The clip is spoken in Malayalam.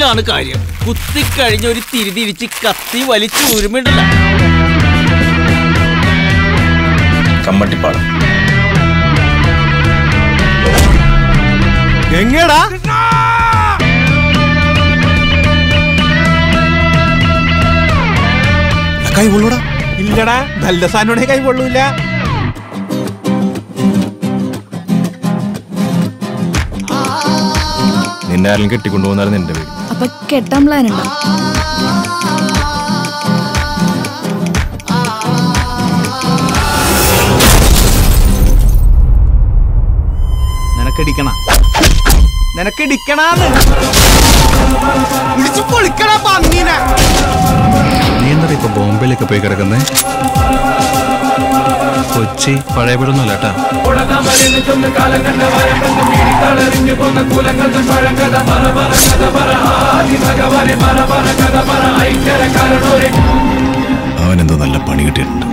കുത്തിയിലാണ് കാര്യം കുത്തിക്കഴിഞ്ഞ ഒരു തിരിതിരിച്ച് കത്തി വലിച്ചു ഉരുമിണ്ടല്ല കമ്മട്ടിപ്പാടം എങ്ങടാ കൈ കൊള്ളൂടാ ഇല്ലടാ നല്ല സാധനം കൈ കൊള്ളൂല നിന്നെ ആരെങ്കിലും കെട്ടിക്കൊണ്ടുപോകുന്നാലും നിന്റെ പേര് അപ്പൊ കെട്ടാൻ പ്ലാൻ ഉണ്ടോ നിനക്കടിക്കണ നിനക്കടിക്കണാന്ന് വിളിച്ചു പൊളിക്കണ പന്നീനെ നീ എന്താ ഇപ്പൊ ബോംബെയിലൊക്കെ പോയി കിടക്കുന്നേ കൊച്ചി പഴയപടൊന്നുമല്ല കേട്ടാ അവനെന്തോ നല്ല പണി കിട്ടിയിട്ടുണ്ട്